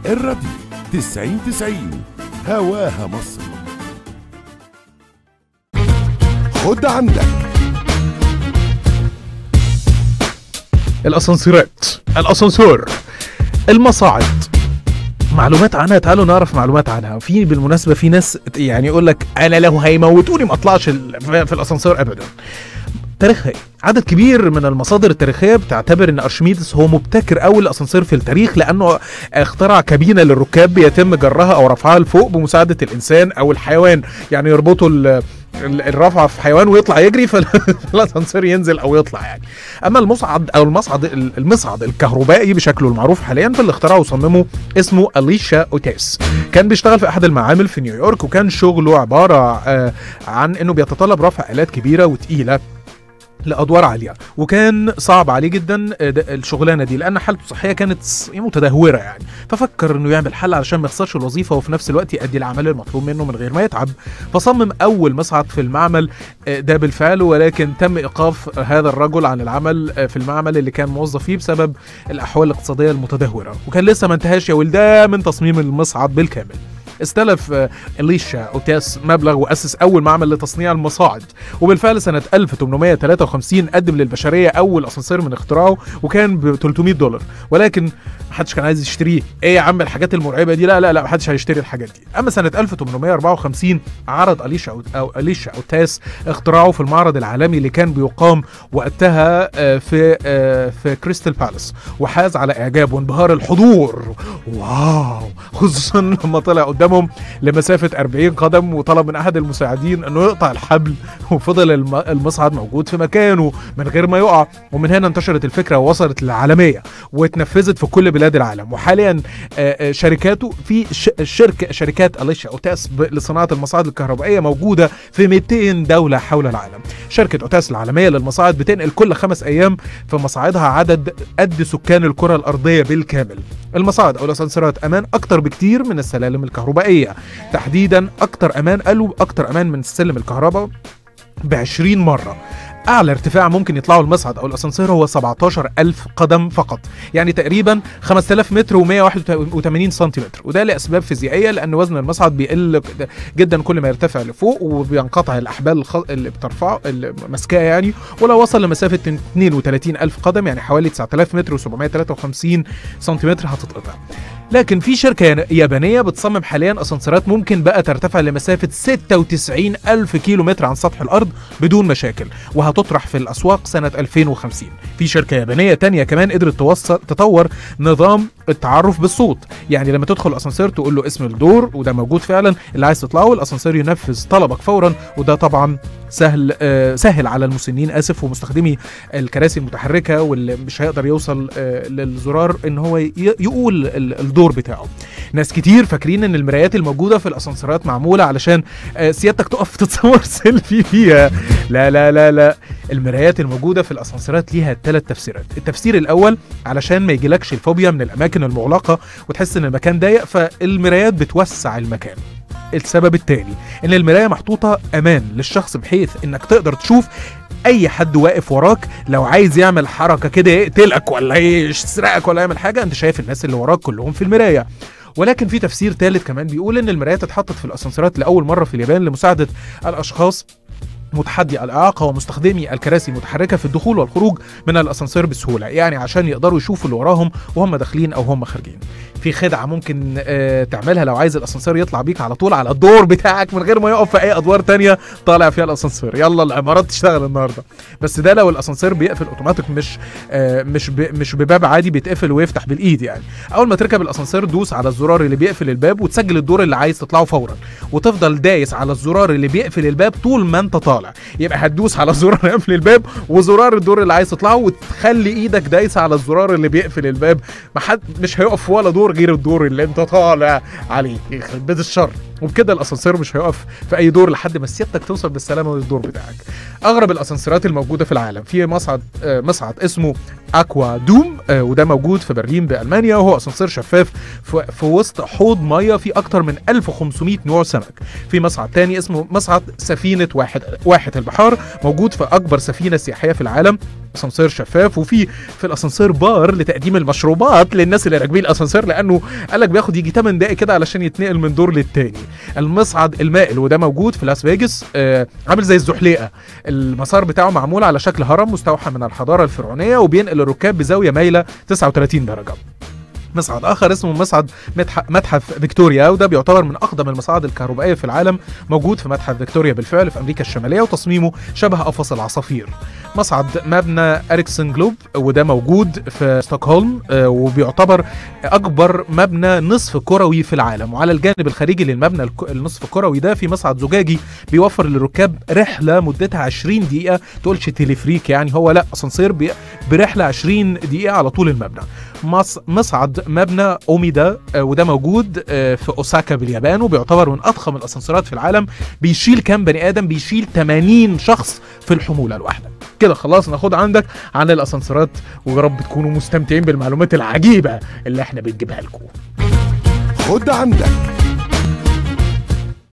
الراديو 90 90 هواها مصر خد عندك الاسانسيرات الاسانسور المصاعد معلومات عنها تعالوا نعرف معلومات عنها في بالمناسبه في ناس يعني يقول لك انا لو هيموتوني ما اطلعش ال- في في الاسانسير ابدا تاريخها إيه؟ عدد كبير من المصادر التاريخيه بتعتبر ان ارشميدس هو مبتكر اول اسانسير في التاريخ لانه اخترع كابينه للركاب بيتم جرها او رفعها لفوق بمساعده الانسان او الحيوان يعني يربطوا ال- ال- الرفعه في حيوان ويطلع يجري فالاسانسير ينزل او يطلع يعني اما المصعد او المصعد المصعد الكهربائي بشكله المعروف حاليا فاللي اخترعه وصممه اسمه اليشا اوتيس كان بيشتغل في احد المعامل في نيويورك وكان شغله عباره آه، عن انه بيتطلب رفع الات كبيره وتقيله لادوار عاليه وكان صعب عليه جدا آه، ده- الشغلانه دي لان حالته الصحيه كانت ص- متدهوره يعني ففكر انه يعمل حل علشان ما يخسرش الوظيفه وفي نفس الوقت يؤدي العمل المطلوب منه من غير ما يتعب فصمم اول مصعد في المعمل آه، ده بالفعل ولكن تم ايقاف هذا الرجل عن العمل آه، في المعمل اللي كان موظف فيه بسبب الاحوال الاقتصاديه المتدهوره وكان لسه ما انتهاش يا ولدان من تصميم المصعد بالكامل استلف آه، اليشا اوتاس مبلغ واسس اول معمل لتصنيع المصاعد وبالفعل سنه 1853 قدم للبشريه اول اسانسير من اختراعه وكان ب 300 دولار ولكن محدش كان عايز يشتريه ايه يا عم الحاجات المرعبه دي لا لا لا محدش هيشتري الحاجات دي اما سنه 1854 عرض اليشا أو, أو اليشا اوتاس اختراعه في المعرض العالمي اللي كان بيقام وقتها آه، في آه، في كريستال بالاس وحاز على اعجاب وانبهار الحضور واو خصوصا لما طلع قدامهم لمسافه 40 قدم وطلب من احد المساعدين انه يقطع الحبل وفضل الم- المصعد موجود في مكانه من غير ما يقع ومن هنا انتشرت الفكره ووصلت للعالميه واتنفذت في كل بلاد العالم وحاليا آه، آه، شركاته في ش- شركه شركات اليشا اوتاس ب- لصناعه المصاعد الكهربائيه موجوده في 200 دوله حول العالم شركه اوتاس العالميه للمصاعد بتنقل كل خمس ايام في مصاعدها عدد قد سكان الكره الارضيه بالكامل المصاعد او الاسانسيرات امان اكتر بكتير من السلالم الكهربائيه تحديدا اكتر امان قالوا اكتر امان من سلم الكهرباء ب 20 مره اعلى ارتفاع ممكن يطلعوا المصعد او الاسانسير هو 17000 قدم فقط يعني تقريبا 5000 متر و181 سنتيمتر وده لاسباب فيزيائيه لان وزن المصعد بيقل جدا كل ما يرتفع لفوق وبينقطع الاحبال الخ... اللي بترفعه اللي ماسكاه يعني ولو وصل لمسافه 32000 قدم يعني حوالي 9000 متر و753 سنتيمتر هتتقطع لكن في شركة ين- يابانية بتصمم حاليا أسانسيرات ممكن بقى ترتفع لمسافة 96 ألف كيلو متر عن سطح الأرض بدون مشاكل وهتطرح في الأسواق سنة 2050 في شركة يابانية تانية كمان قدرت توصل تطور نظام التعرف بالصوت يعني لما تدخل الأسانسير تقول له اسم الدور وده موجود فعلا اللي عايز تطلعه الأسانسير ينفذ طلبك فورا وده طبعا سهل آه سهل على المسنين اسف ومستخدمي الكراسي المتحركه واللي مش هيقدر يوصل آه للزرار ان هو ي- يقول ال- الدور بتاعه ناس كتير فاكرين ان المرايات الموجوده في الاسانسيرات معموله علشان آه سيادتك تقف تتصور سيلفي فيها لا لا لا لا المرايات الموجوده في الاسانسيرات ليها ثلاث تفسيرات التفسير الاول علشان ما يجيلكش الفوبيا من الاماكن المغلقه وتحس ان المكان ضيق فالمرايات بتوسع المكان السبب التاني ان المرايه محطوطه امان للشخص بحيث انك تقدر تشوف اي حد واقف وراك لو عايز يعمل حركه كده يقتلك ولا يسرقك ولا يعمل حاجه انت شايف الناس اللي وراك كلهم في المرايه ولكن في تفسير ثالث كمان بيقول ان المرايات اتحطت في الاسانسيرات لاول مره في اليابان لمساعده الاشخاص متحدي الإعاقة ومستخدمي الكراسي المتحركة في الدخول والخروج من الأسانسير بسهولة يعني عشان يقدروا يشوفوا اللي وراهم وهم داخلين أو هم خارجين في خدعة ممكن آه تعملها لو عايز الأسانسير يطلع بيك على طول على الدور بتاعك من غير ما يقف في أي أدوار تانية طالع فيها الأسانسير يلا العمارات تشتغل النهاردة بس ده لو الأسانسير بيقفل أوتوماتيك مش آه مش ب مش بباب عادي بيتقفل ويفتح بالإيد يعني أول ما تركب الأسانسير دوس على الزرار اللي بيقفل الباب وتسجل الدور اللي عايز تطلعه فورا وتفضل دايس على الزرار اللي بيقفل الباب طول ما انت طالع يبقى هتدوس على زرار قفل الباب وزرار الدور اللي عايز تطلعه وتخلي ايدك دايسه على الزرار اللي بيقفل الباب ما حد مش هيقف ولا دور غير الدور اللي انت طالع عليه يخرب بيت الشر وبكده الاسانسير مش هيقف في اي دور لحد ما سيادتك توصل بالسلامه للدور بتاعك اغرب الاسانسيرات الموجوده في العالم في مصعد آه، مصعد اسمه اكوا دوم آه، وده موجود في برلين بالمانيا وهو اسانسير شفاف في, في وسط حوض ميه فيه اكتر من 1500 نوع سمك في مصعد تاني اسمه مصعد سفينه واحد واحد البحار موجود في اكبر سفينه سياحيه في العالم اسانسير شفاف وفي في الاسانسير بار لتقديم المشروبات للناس اللي راكبين الاسانسير لانه قال لك بياخد يجي 8 دقائق كده علشان يتنقل من دور للتاني المصعد المائل وده موجود في لاس فيجاس آه عامل زي الزحليقه المسار بتاعه معمول على شكل هرم مستوحى من الحضاره الفرعونيه وبينقل الركاب بزاويه مايله 39 درجه مصعد اخر اسمه مصعد متح- متحف فيكتوريا وده بيعتبر من اقدم المصاعد الكهربائيه في العالم موجود في متحف فيكتوريا بالفعل في امريكا الشماليه وتصميمه شبه قفص العصافير مصعد مبنى اريكسن جلوب وده موجود في ستوكهولم آه، وبيعتبر اكبر مبنى نصف كروي في العالم وعلى الجانب الخارجي للمبنى الك- النصف كروي ده في مصعد زجاجي بيوفر للركاب رحله مدتها 20 دقيقه تقولش تلفريك يعني هو لا اسانسير بي- برحله 20 دقيقه على طول المبنى مص- مصعد مبنى اوميدا آه، وده موجود آه، في اوساكا باليابان وبيعتبر من اضخم الاسانسيرات في العالم بيشيل كام بني ادم بيشيل 80 شخص في الحموله الواحده كده خلاص ناخد عندك عن الاسانسيرات ويا رب تكونوا مستمتعين بالمعلومات العجيبه اللي احنا بنجيبها لكم خد عندك